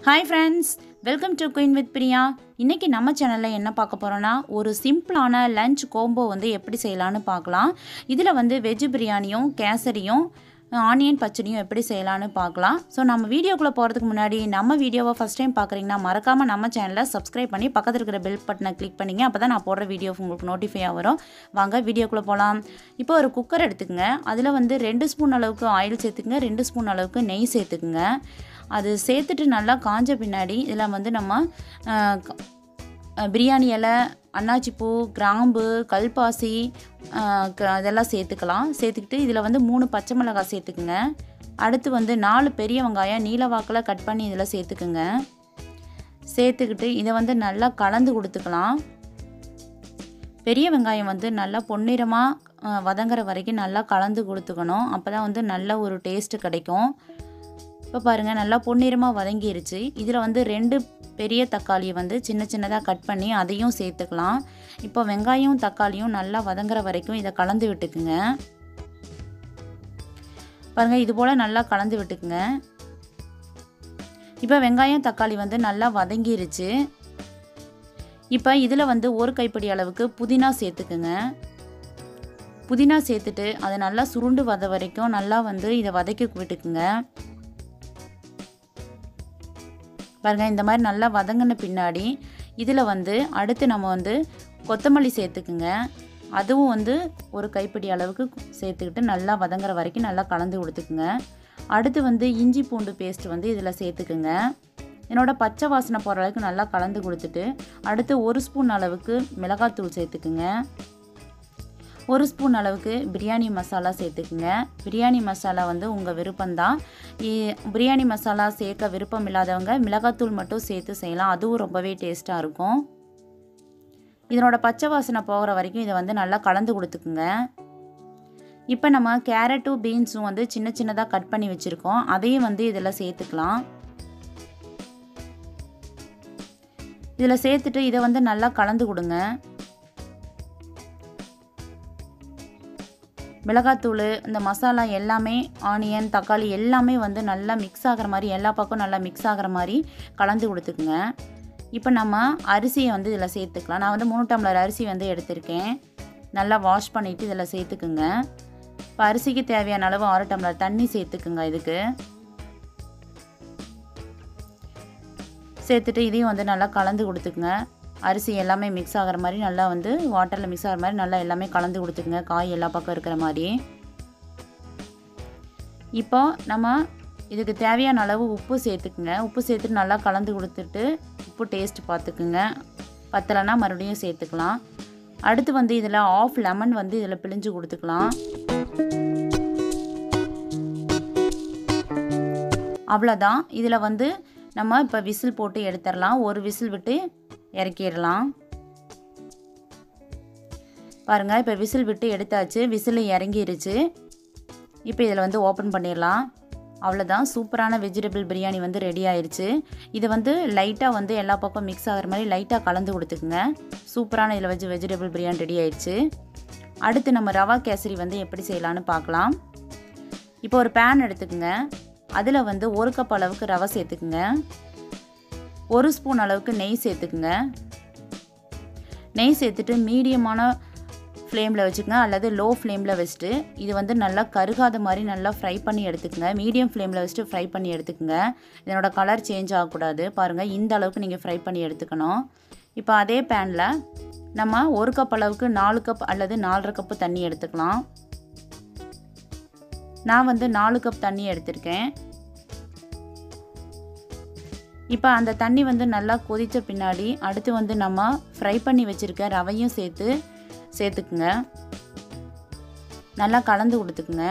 hi friends welcome to queen with Priya இன்றைக்கி நம்ம சேனலில் என்ன பார்க்க போகிறோன்னா ஒரு சிம்பிளான லஞ்ச் கோம்போ வந்து எப்படி செய்யலான்னு பார்க்கலாம் இதில் வந்து வெஜ் பிரியாணியும் கேசரியும் ஆனியன் பச்சடியும் எப்படி செய்யலான்னு பார்க்கலாம் ஸோ நம்ம வீடியோக்குள்ளே போகிறதுக்கு முன்னாடி நம்ம வீடியோவை ஃபஸ்ட் டைம் பார்க்குறீங்கன்னா மறக்காமல் நம்ம சேனலை சப்ஸ்கிரைப் பண்ணி பக்கத்தில் இருக்கிற பெல் பட்டனை கிளிக் பண்ணிங்க அப்போ தான் நான் போடுற வீடியோ உங்களுக்கு நோட்டிஃபை வரும் வாங்க வீடியோக்குள்ளே போகலாம் இப்போ ஒரு குக்கர் எடுத்துக்கங்க அதில் வந்து ரெண்டு ஸ்பூன் அளவுக்கு ஆயில் சேர்த்துக்குங்க ரெண்டு ஸ்பூன் அளவுக்கு நெய் சேர்த்துக்குங்க அது சேர்த்துட்டு நல்லா காஞ்ச பின்னாடி இதில் வந்து நம்ம அஹ், க- அஹ், பிரியாணி இலை அன்னாச்சிப்பூ கிராம்பு கல்பாசி அஹ், க- அதெல்லாம் சேர்த்துக்கலாம் சேர்த்துக்கிட்டு இதில் வந்து மூணு பச்சை மிளகாய் சேர்த்துக்குங்க அடுத்து வந்து நாலு பெரிய வெங்காயம் நீல வாக்கில் கட் பண்ணி இதில் சேர்த்துக்குங்க சேர்த்துக்கிட்டு இதை வந்து நல்லா கலந்து கொடுத்துக்கலாம் பெரிய வெங்காயம் வந்து நல்லா பொன்னிறமாக வதங்குற வரைக்கும் நல்லா கலந்து கொடுத்துக்கணும் அப்போ தான் வந்து நல்ல ஒரு டேஸ்ட்டு கிடைக்கும் இப்போ பாருங்கள் நல்லா பொன்னிறமாக வதங்கிருச்சு இதில் வந்து ரெண்டு பெரிய தக்காளியை வந்து சின்ன சின்னதாக கட் பண்ணி அதையும் சேர்த்துக்கலாம் இப்போ வெங்காயம் தக்காளியும் நல்லா வதங்குற வரைக்கும் இதை கலந்து விட்டுக்குங்க பாருங்கள் இது போல் நல்லா கலந்து விட்டுக்குங்க இப்போ வெங்காயம் தக்காளி வந்து நல்லா வதங்கிருச்சு இப்போ இதில் வந்து ஒரு கைப்பிடி அளவுக்கு புதினா சேர்த்துக்குங்க புதினா சேர்த்துட்டு அதை நல்லா சுருண்டு வத வரைக்கும் நல்லா வந்து இதை வதக்கி விட்டுக்குங்க பாருங்க இந்த மாதிரி நல்லா வதங்கின பின்னாடி இதில் வந்து அடுத்து நம்ம வந்து கொத்தமல்லி சேர்த்துக்குங்க அதுவும் வந்து ஒரு கைப்பிடி அளவுக்கு சேர்த்துக்கிட்டு நல்லா வதங்குற வரைக்கும் நல்லா கலந்து கொடுத்துக்குங்க அடுத்து வந்து இஞ்சி பூண்டு பேஸ்ட் வந்து இதில் சேர்த்துக்குங்க என்னோட பச்சை வாசனை போகிற அளவுக்கு நல்லா கலந்து கொடுத்துட்டு அடுத்து ஒரு ஸ்பூன் அளவுக்கு மிளகாத்தூள் சேர்த்துக்குங்க ஒரு ஸ்பூன் அளவுக்கு பிரியாணி மசாலா சேர்த்துக்குங்க பிரியாணி மசாலா வந்து உங்கள் விருப்பம்தான் இ- பிரியாணி மசாலா சேர்க்க விருப்பம் இல்லாதவங்க மிளகாத்தூள் மட்டும் சேர்த்து செய்யலாம் அதுவும் ரொம்பவே டேஸ்ட்டாக இருக்கும் இதனோட பச்சை வாசனை போகிற வரைக்கும் இதை வந்து நல்லா கலந்து கொடுத்துக்குங்க இப்போ நம்ம கேரட்டும் பீன்ஸும் வந்து சின்ன சின்னதாக கட் பண்ணி வச்சுருக்கோம் அதையும் வந்து இதில் சேர்த்துக்கலாம் இதில் சேர்த்துட்டு இதை வந்து நல்லா கலந்து கொடுங்க மிளகாத்தூள் இந்த மசாலா எல்லாமே ஆனியன் தக்காளி எல்லாமே வந்து நல்லா மிக்ஸ் ஆகிற மாதிரி எல்லா பக்கம் நல்லா மிக்ஸ் ஆகிற மாதிரி கலந்து கொடுத்துக்குங்க இப்போ நம்ம அரிசியை வந்து இதில் சேர்த்துக்கலாம் நான் வந்து மூணு டம்ளர் அரிசி வந்து எடுத்திருக்கேன் நல்லா வாஷ் பண்ணிவிட்டு இதில் சேர்த்துக்குங்க இப்போ அரிசிக்கு தேவையான அளவு ஆறு டம்ளர் தண்ணி சேர்த்துக்குங்க இதுக்கு சேர்த்துட்டு இதையும் வந்து நல்லா கலந்து கொடுத்துக்குங்க அரிசி எல்லாமே மிக்ஸ் ஆகிற மாதிரி நல்லா வந்து வாட்டரில் மிக்ஸ் ஆகிற மாதிரி நல்லா எல்லாமே கலந்து கொடுத்துக்குங்க காய் எல்லா பக்கம் இருக்கிற மாதிரி இப்போ நம்ம இதுக்கு தேவையான அளவு உப்பு சேர்த்துக்குங்க உப்பு சேர்த்துட்டு நல்லா கலந்து கொடுத்துட்டு உப்பு டேஸ்ட் பார்த்துக்குங்க பத்தலைன்னா மறுபடியும் சேர்த்துக்கலாம் அடுத்து வந்து இதில் ஆஃப் லெமன் வந்து இதில் பிழிஞ்சு கொடுத்துக்கலாம் அவ்வளோதான் இதில் வந்து நம்ம இப்போ விசில் போட்டு எடுத்துடலாம் ஒரு விசில் விட்டு இறக்கிடலாம் பாருங்கள் இப்போ விசில் விட்டு எடுத்தாச்சு விசில் இறங்கிருச்சு இப்போ இதில் வந்து ஓப்பன் பண்ணிடலாம் அவ்வளோதான் சூப்பரான வெஜிடபிள் பிரியாணி வந்து ரெடி ஆயிருச்சு இது வந்து லைட்டாக வந்து எல்லா பக்கம் மிக்ஸ் ஆகிற மாதிரி லைட்டாக கலந்து கொடுத்துக்குங்க சூப்பரான இதில் வச்சு வெஜிடபிள் பிரியாணி ரெடி ஆயிடுச்சு அடுத்து நம்ம ரவா கேசரி வந்து எப்படி செய்யலான்னு பார்க்கலாம் இப்போ ஒரு பேன் எடுத்துக்கோங்க அதில் வந்து ஒரு கப் அளவுக்கு ரவை சேர்த்துக்குங்க ஒரு ஸ்பூன் அளவுக்கு நெய் சேர்த்துக்குங்க நெய் சேர்த்துட்டு மீடியமான ஃப்ளேமில் வச்சுக்கோங்க அல்லது லோ ஃப்ளேமில் வச்சுட்டு இது வந்து நல்லா கருகாத மாதிரி நல்லா ஃப்ரை பண்ணி எடுத்துக்கோங்க மீடியம் ஃப்ளேமில் வச்சுட்டு ஃப்ரை பண்ணி எடுத்துக்கோங்க இதனோட கலர் சேஞ்ச் ஆகக்கூடாது பாருங்கள் இந்த அளவுக்கு நீங்கள் ஃப்ரை பண்ணி எடுத்துக்கணும் இப்போ அதே பேனில் நம்ம ஒரு கப் அளவுக்கு நாலு கப் அல்லது நாலரை கப்பு தண்ணி எடுத்துக்கலாம் நான் வந்து நாலு கப் தண்ணி எடுத்திருக்கேன் இப்போ அந்த தண்ணி வந்து நல்லா கொதித்த பின்னாடி அடுத்து வந்து நம்ம ஃப்ரை பண்ணி வச்சுருக்க ரவையும் சேர்த்து சேர்த்துக்குங்க நல்லா கலந்து கொடுத்துக்குங்க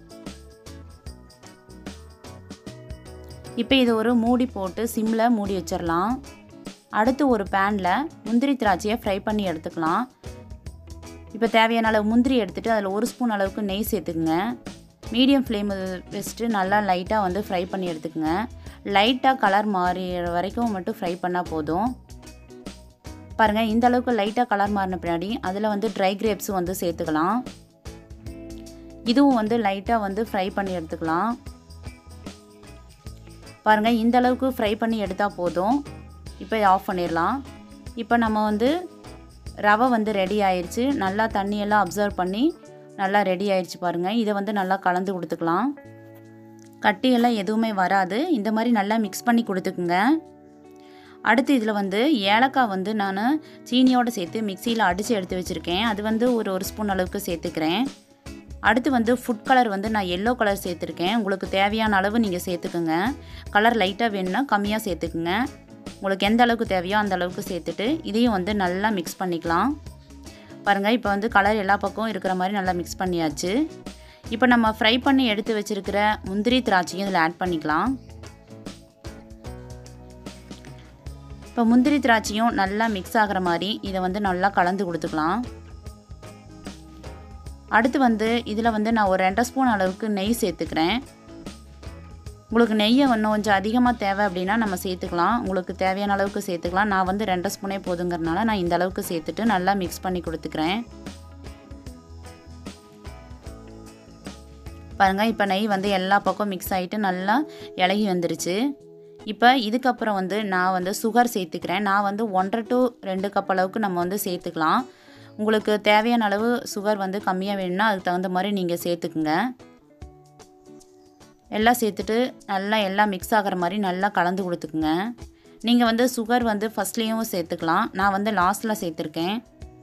இப்போ இது ஒரு மூடி போட்டு சிம்மில் மூடி வச்சிடலாம் அடுத்து ஒரு பேனில் முந்திரி திராட்சையை ஃப்ரை பண்ணி எடுத்துக்கலாம் இப்போ தேவையான அளவு முந்திரி எடுத்துகிட்டு அதில் ஒரு ஸ்பூன் அளவுக்கு நெய் சேர்த்துக்குங்க மீடியம் ஃப்ளேம் வச்சுட்டு நல்லா லைட்டாக வந்து ஃப்ரை பண்ணி எடுத்துக்கோங்க லைட்டாக கலர் மாறிற வரைக்கும் மட்டும் ஃப்ரை பண்ணால் போதும் பாருங்கள் இந்த அளவுக்கு லைட்டாக கலர் மாறின பின்னாடி அதில் வந்து ட்ரை கிரேப்ஸும் வந்து சேர்த்துக்கலாம் இதுவும் வந்து லைட்டாக வந்து ஃப்ரை பண்ணி எடுத்துக்கலாம் பாருங்கள் இந்த அளவுக்கு ஃப்ரை பண்ணி எடுத்தால் போதும் இப்போ ஆஃப் பண்ணிடலாம் இப்போ நம்ம வந்து ரவை வந்து ரெடி ஆயிடுச்சு நல்லா தண்ணியெல்லாம் அப்சர்வ் பண்ணி நல்லா ரெடி ஆயிடுச்சு பாருங்கள் இதை வந்து நல்லா கலந்து கொடுத்துக்கலாம் கட்டியெல்லாம் எதுவுமே வராது இந்த மாதிரி நல்லா மிக்ஸ் பண்ணி கொடுத்துக்குங்க அடுத்து இதில் வந்து ஏலக்காய் வந்து நான் சீனியோடு சேர்த்து மிக்சியில் அடித்து எடுத்து வச்சுருக்கேன் அது வந்து ஒரு ஒரு ஸ்பூன் அளவுக்கு சேர்த்துக்கிறேன் அடுத்து வந்து ஃபுட் கலர் வந்து நான் எல்லோ கலர் சேர்த்துருக்கேன் உங்களுக்கு தேவையான அளவு நீங்கள் சேர்த்துக்குங்க கலர் லைட்டாக வேணும்னா கம்மியாக சேர்த்துக்குங்க உங்களுக்கு எந்த அளவுக்கு தேவையோ அந்த அளவுக்கு சேர்த்துட்டு இதையும் வந்து நல்லா மிக்ஸ் பண்ணிக்கலாம் பாருங்கள் இப்போ வந்து கலர் எல்லா பக்கமும் இருக்கிற மாதிரி நல்லா மிக்ஸ் பண்ணியாச்சு இப்போ நம்ம ஃப்ரை பண்ணி எடுத்து வச்சுருக்கிற முந்திரி திராட்சையும் இதில் ஆட் பண்ணிக்கலாம் இப்போ முந்திரி திராட்சையும் நல்லா மிக்ஸ் ஆகிற மாதிரி இதை வந்து நல்லா கலந்து கொடுத்துக்கலாம் அடுத்து வந்து இதில் வந்து நான் ஒரு ரெண்டரை ஸ்பூன் அளவுக்கு நெய் சேர்த்துக்கிறேன் உங்களுக்கு நெய்யை இன்னும் கொஞ்சம் அதிகமாக தேவை அப்படின்னா நம்ம சேர்த்துக்கலாம் உங்களுக்கு தேவையான அளவுக்கு சேர்த்துக்கலாம் நான் வந்து ரெண்டரை ஸ்பூனே போதுங்கிறனால நான் இந்த அளவுக்கு சேர்த்துட்டு நல்லா மிக்ஸ் பண்ணி கொடுத்துக்கிறேன் பாருங்கள் இப்போ நெய் வந்து எல்லா பக்கம் மிக்ஸ் ஆகிட்டு நல்லா இலகி வந்துருச்சு இப்போ இதுக்கப்புறம் வந்து நான் வந்து சுகர் சேர்த்துக்கிறேன் நான் வந்து ஒன்றரை டு ரெண்டு கப் அளவுக்கு நம்ம வந்து சேர்த்துக்கலாம் உங்களுக்கு தேவையான அளவு சுகர் வந்து கம்மியாக வேணும்னா அதுக்கு தகுந்த மாதிரி நீங்கள் சேர்த்துக்குங்க எல்லாம் சேர்த்துட்டு நல்லா எல்லாம் மிக்ஸ் ஆகிற மாதிரி நல்லா கலந்து கொடுத்துக்குங்க நீங்கள் வந்து சுகர் வந்து ஃபஸ்ட்லேயும் சேர்த்துக்கலாம் நான் வந்து லாஸ்ட்டில் சேர்த்துருக்கேன்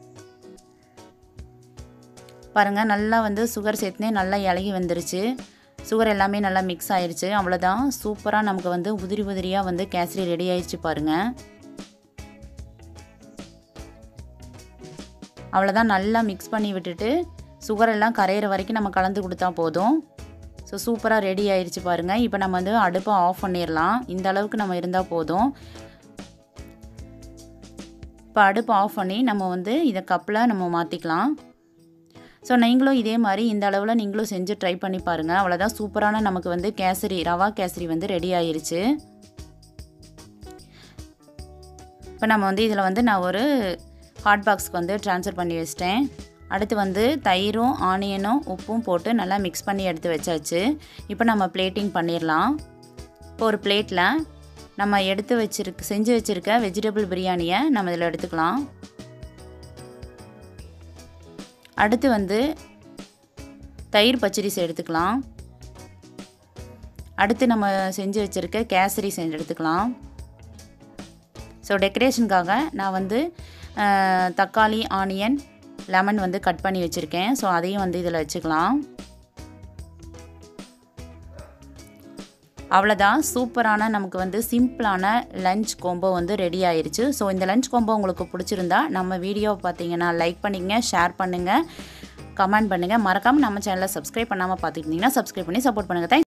பாருங்கள் நல்லா வந்து சுகர் சேர்த்துனே நல்லா இலகி வந்துருச்சு சுகர் எல்லாமே நல்லா மிக்ஸ் ஆயிடுச்சு அவ்வளோதான் சூப்பராக நமக்கு வந்து உதிரி உதிரியாக வந்து கேசரி ரெடி ஆயிடுச்சு பாருங்கள் அவ்வளோதான் நல்லா மிக்ஸ் பண்ணி விட்டுட்டு சுகர் எல்லாம் கரையிற வரைக்கும் நம்ம கலந்து கொடுத்தா போதும் ஸோ சூப்பராக ரெடி ஆயிடுச்சு பாருங்கள் இப்போ நம்ம வந்து அடுப்பை ஆஃப் பண்ணிடலாம் இந்த அளவுக்கு நம்ம இருந்தால் போதும் இப்போ அடுப்பு ஆஃப் பண்ணி நம்ம வந்து இதை கப்பில் நம்ம மாற்றிக்கலாம் ஸோ நீங்களும் இதே மாதிரி இந்த அளவில் நீங்களும் செஞ்சு ட்ரை பண்ணி பாருங்கள் அவ்வளோதான் சூப்பரான நமக்கு வந்து கேசரி ரவா கேசரி வந்து ரெடி ஆயிருச்சு இப்போ நம்ம வந்து இதில் வந்து நான் ஒரு ஹாட் பாக்ஸ்க்கு வந்து ட்ரான்ஸ்ஃபர் பண்ணி வச்சிட்டேன் அடுத்து வந்து தயிரும் ஆனியனும் உப்பும் போட்டு நல்லா மிக்ஸ் பண்ணி எடுத்து வச்சாச்சு இப்போ நம்ம பிளேட்டிங் பண்ணிடலாம் இப்போ ஒரு பிளேட்டில் நம்ம எடுத்து வச்சிருக்க செஞ்சு வச்சுருக்க வெஜிடபிள் பிரியாணியை நம்ம இதில் எடுத்துக்கலாம் அடுத்து வந்து தயிர் பச்சரிசி எடுத்துக்கலாம் அடுத்து நம்ம செஞ்சு வச்சுருக்க கேசரி செஞ்சு எடுத்துக்கலாம் ஸோ டெக்கரேஷனுக்காக நான் வந்து தக்காளி ஆனியன் லெமன் வந்து கட் பண்ணி வச்சுருக்கேன் ஸோ அதையும் வந்து இதில் வச்சுக்கலாம் அவ்வளோதான் சூப்பரான நமக்கு வந்து சிம்பிளான லஞ்ச் கோம்போ வந்து ரெடி ஆயிருச்சு ஸோ இந்த லஞ்ச் கோம்போ உங்களுக்கு பிடிச்சிருந்தா நம்ம வீடியோவை பார்த்தீங்கன்னா லைக் பண்ணிக்கங்க ஷேர் பண்ணுங்கள் கமெண்ட் பண்ணுங்கள் மறக்காமல் நம்ம சேனலை சப்ஸ்கிரைப் பண்ணாமல் பார்த்துக்கிட்டிங்கன்னா சப்ஸ்கிரைப் பண்ணி சப்போர்ட் பண்ணுங்கள் தேங்க்